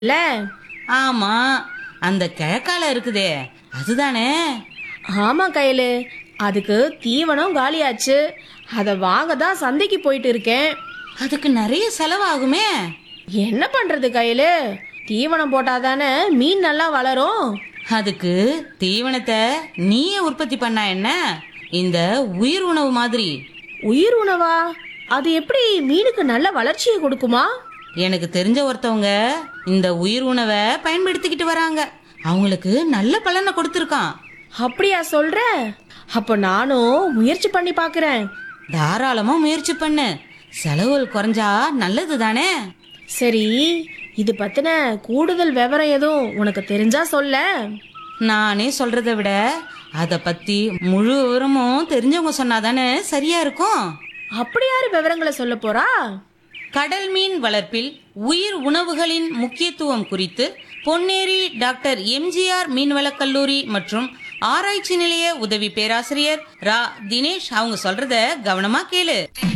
இல்ல ஆமா அந்த கிழக்கால இருக்குதே அதுதானே ஆமா கையில அதுக்கு தீவனம் காலியாச்சு அதை வாங்க தான் சந்தைக்கு போயிட்டு இருக்கேன் அதுக்கு நிறைய செலவாகுமே என்ன பண்றது கையில தீவனம் போட்டாதானே மீன் நல்லா வளரும் அதுக்கு தீவனத்தை நீயே உற்பத்தி பண்ணா என்ன இந்த உயிர் உணவு மாதிரி உயிர் உணவா அது எப்படி மீனுக்கு நல்ல வளர்ச்சியை கொடுக்குமா எனக்கு தெரிஞ்ச ஒருத்தவங்க இந்த உயிர் உணவை பயன்படுத்திக்கிட்டு வராங்க அவங்களுக்கு நல்ல பலனை கொடுத்துருக்கான் அப்படியா சொல்ற அப்ப நானும் முயற்சி பண்ணி பார்க்கறேன் தாராளமா முயற்சி பண்ணு செலவுகள் குறைஞ்சா நல்லது தானே சரி இது பத்தின கூடுதல் விவரம் எதுவும் உனக்கு தெரிஞ்சா சொல்ல நானே சொல்றதை விட அதை பத்தி முழு விவரமும் தெரிஞ்சவங்க சொன்னாதானே சரியா இருக்கும் அப்படி யாரு விவரங்களை சொல்ல போறா கடல் மீன் வளர்ப்பில் உயிர் உணவுகளின் முக்கியத்துவம் குறித்து பொன்னேரி டாக்டர் எம்ஜிஆர் மீன்வளக் கல்லூரி மற்றும் ஆராய்ச்சி நிலைய உதவி பேராசிரியர் ரா தினேஷ் அவங்க சொல்றத கவனமா கேளு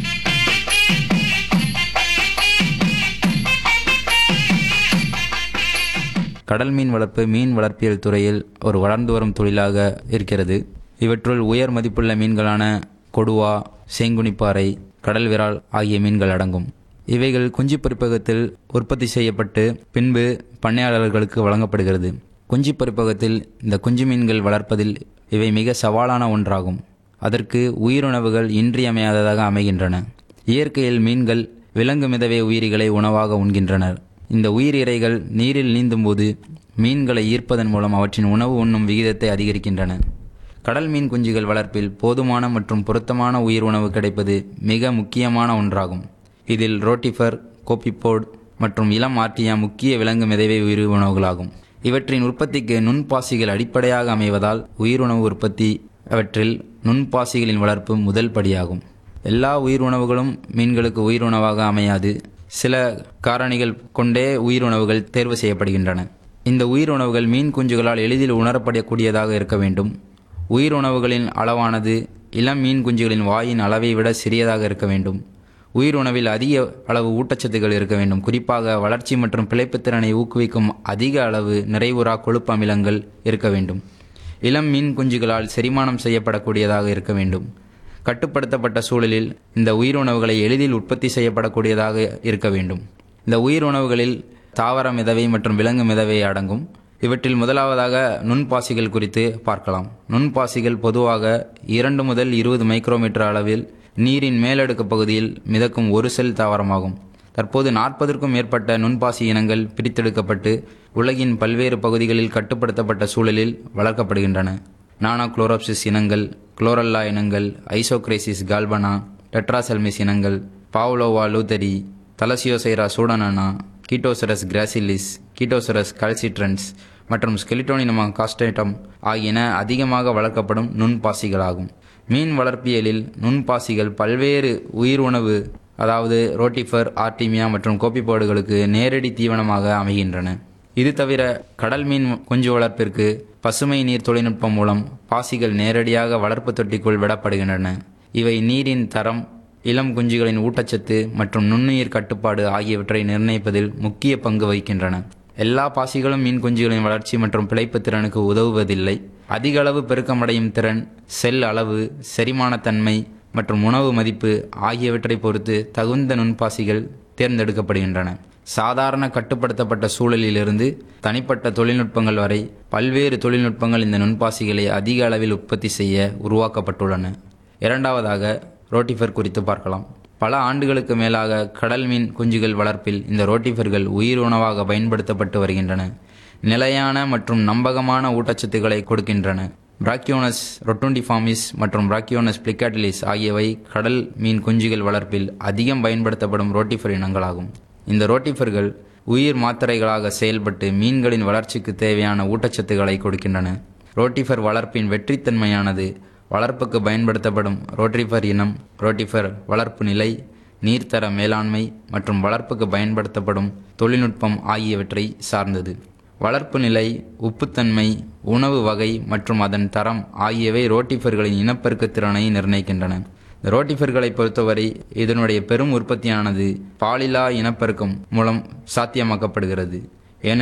கடல் மீன் வளர்ப்பு மீன் வளர்ப்பியல் துறையில் ஒரு வளர்ந்து வரும் தொழிலாக இருக்கிறது இவற்றுள் உயர் மதிப்புள்ள மீன்களான கொடுவா செங்குனிப்பாறை கடல் விரால் ஆகிய மீன்கள் அடங்கும் இவைகள் குஞ்சு பரிப்பகத்தில் உற்பத்தி செய்யப்பட்டு பின்பு பண்ணையாளர்களுக்கு வழங்கப்படுகிறது குஞ்சு பரிப்பகத்தில் இந்த குஞ்சு மீன்கள் வளர்ப்பதில் இவை மிக சவாலான ஒன்றாகும் அதற்கு உயிருணவுகள் இன்றியமையாததாக அமைகின்றன இயற்கையில் மீன்கள் விலங்கு மிதவை உயிரிகளை உணவாக உண்கின்றனர் இந்த உயிர் இரைகள் நீரில் நீந்தும்போது மீன்களை ஈர்ப்பதன் மூலம் அவற்றின் உணவு உண்ணும் விகிதத்தை அதிகரிக்கின்றன கடல் மீன் குஞ்சுகள் வளர்ப்பில் போதுமான மற்றும் பொருத்தமான உயிர் உணவு கிடைப்பது மிக முக்கியமான ஒன்றாகும் இதில் ரோட்டிஃபர் கோபிப்போட் மற்றும் இளம் ஆர்டியா முக்கிய விலங்கு மிதவை உயிர் உணவுகளாகும் இவற்றின் உற்பத்திக்கு நுண்பாசிகள் அடிப்படையாக அமைவதால் உயிருணவு உற்பத்தி அவற்றில் நுண்பாசிகளின் வளர்ப்பு முதல் படியாகும் எல்லா உயிர் உணவுகளும் மீன்களுக்கு உயிர் உணவாக அமையாது சில காரணிகள் கொண்டே உயிர் உணவுகள் தேர்வு செய்யப்படுகின்றன இந்த உயிர் உணவுகள் மீன் குஞ்சுகளால் எளிதில் உணரப்படக்கூடியதாக இருக்க வேண்டும் உயிர் உணவுகளின் அளவானது இளம் மீன் குஞ்சுகளின் வாயின் அளவை விட சிறியதாக இருக்க வேண்டும் உயிர் உணவில் அதிக அளவு ஊட்டச்சத்துக்கள் இருக்க வேண்டும் குறிப்பாக வளர்ச்சி மற்றும் பிழைப்புத்திறனை ஊக்குவிக்கும் அதிக அளவு நிறைவுறா கொழுப்பு அமிலங்கள் இருக்க வேண்டும் இளம் மீன் குஞ்சுகளால் செரிமானம் செய்யப்படக்கூடியதாக இருக்க வேண்டும் கட்டுப்படுத்தப்பட்ட சூழலில் இந்த உயிர் உணவுகளை எளிதில் உற்பத்தி செய்யப்படக்கூடியதாக இருக்க வேண்டும் இந்த உயிர் உணவுகளில் தாவர மிதவை மற்றும் விலங்கு மிதவை அடங்கும் இவற்றில் முதலாவதாக நுண்பாசிகள் குறித்து பார்க்கலாம் நுண்பாசிகள் பொதுவாக இரண்டு முதல் இருபது மைக்ரோமீட்டர் அளவில் நீரின் மேலடுக்கு பகுதியில் மிதக்கும் ஒரு செல் தாவரமாகும் தற்போது நாற்பதற்கும் மேற்பட்ட நுண்பாசி இனங்கள் பிரித்தெடுக்கப்பட்டு உலகின் பல்வேறு பகுதிகளில் கட்டுப்படுத்தப்பட்ட சூழலில் வளர்க்கப்படுகின்றன நானோ குளோரோப்சிஸ் இனங்கள் குளோரல்லா இனங்கள் ஐசோக்ரேசிஸ் கால்பனா டெட்ராசெல்மிஸ் இனங்கள் பாவ்லோவா லூத்தரி தலசியோசைரா சூடனானா கீட்டோசரஸ் கிராசிலிஸ் கீட்டோசரஸ் கால்சிட்ரன்ஸ் மற்றும் ஸ்கெலிட்டோனினமா காஸ்டேட்டம் ஆகியன அதிகமாக வளர்க்கப்படும் நுண்பாசிகளாகும் மீன் வளர்ப்பியலில் நுண்பாசிகள் பல்வேறு உயிர் உணவு அதாவது ரோட்டிஃபர் ஆர்டிமியா மற்றும் கோப்பிப்பாடுகளுக்கு நேரடி தீவனமாக அமைகின்றன இது தவிர கடல் மீன் குஞ்சு வளர்ப்பிற்கு பசுமை நீர் தொழில்நுட்பம் மூலம் பாசிகள் நேரடியாக வளர்ப்பு தொட்டிக்குள் விடப்படுகின்றன இவை நீரின் தரம் இளம் குஞ்சுகளின் ஊட்டச்சத்து மற்றும் நுண்ணுயிர் கட்டுப்பாடு ஆகியவற்றை நிர்ணயிப்பதில் முக்கிய பங்கு வகிக்கின்றன எல்லா பாசிகளும் மீன் குஞ்சுகளின் வளர்ச்சி மற்றும் பிழைப்பு திறனுக்கு உதவுவதில்லை அதிக அளவு பெருக்கமடையும் திறன் செல் அளவு செரிமானத்தன்மை மற்றும் உணவு மதிப்பு ஆகியவற்றை பொறுத்து தகுந்த நுண்பாசிகள் தேர்ந்தெடுக்கப்படுகின்றன சாதாரண கட்டுப்படுத்தப்பட்ட சூழலிலிருந்து தனிப்பட்ட தொழில்நுட்பங்கள் வரை பல்வேறு தொழில்நுட்பங்கள் இந்த நுண்பாசிகளை அதிக அளவில் உற்பத்தி செய்ய உருவாக்கப்பட்டுள்ளன இரண்டாவதாக ரோட்டிஃபர் குறித்து பார்க்கலாம் பல ஆண்டுகளுக்கு மேலாக கடல் மீன் குஞ்சுகள் வளர்ப்பில் இந்த ரோட்டிஃபர்கள் உயிர் உணவாக பயன்படுத்தப்பட்டு வருகின்றன நிலையான மற்றும் நம்பகமான ஊட்டச்சத்துக்களை கொடுக்கின்றன பிராக்கியோனஸ் ரொட்டுண்டிஃபார்மிஸ் மற்றும் பிராக்கியோனஸ் பிளிக்காட்டிலிஸ் ஆகியவை கடல் மீன் குஞ்சுகள் வளர்ப்பில் அதிகம் பயன்படுத்தப்படும் ரோட்டிஃபர் இனங்களாகும் இந்த ரோட்டிஃபர்கள் உயிர் மாத்திரைகளாக செயல்பட்டு மீன்களின் வளர்ச்சிக்கு தேவையான ஊட்டச்சத்துக்களை கொடுக்கின்றன ரோட்டிஃபர் வளர்ப்பின் வெற்றித்தன்மையானது வளர்ப்புக்கு பயன்படுத்தப்படும் ரோட்டிஃபர் இனம் ரோட்டிஃபர் வளர்ப்பு நிலை நீர்த்தர மேலாண்மை மற்றும் வளர்ப்புக்கு பயன்படுத்தப்படும் தொழில்நுட்பம் ஆகியவற்றை சார்ந்தது வளர்ப்பு நிலை உப்புத்தன்மை உணவு வகை மற்றும் அதன் தரம் ஆகியவை ரோட்டிஃபர்களின் இனப்பெருக்க திறனை நிர்ணயிக்கின்றன இந்த ரோட்டிஃபர்களை பொறுத்தவரை இதனுடைய பெரும் உற்பத்தியானது பாலிலா இனப்பெருக்கம் மூலம் சாத்தியமாக்கப்படுகிறது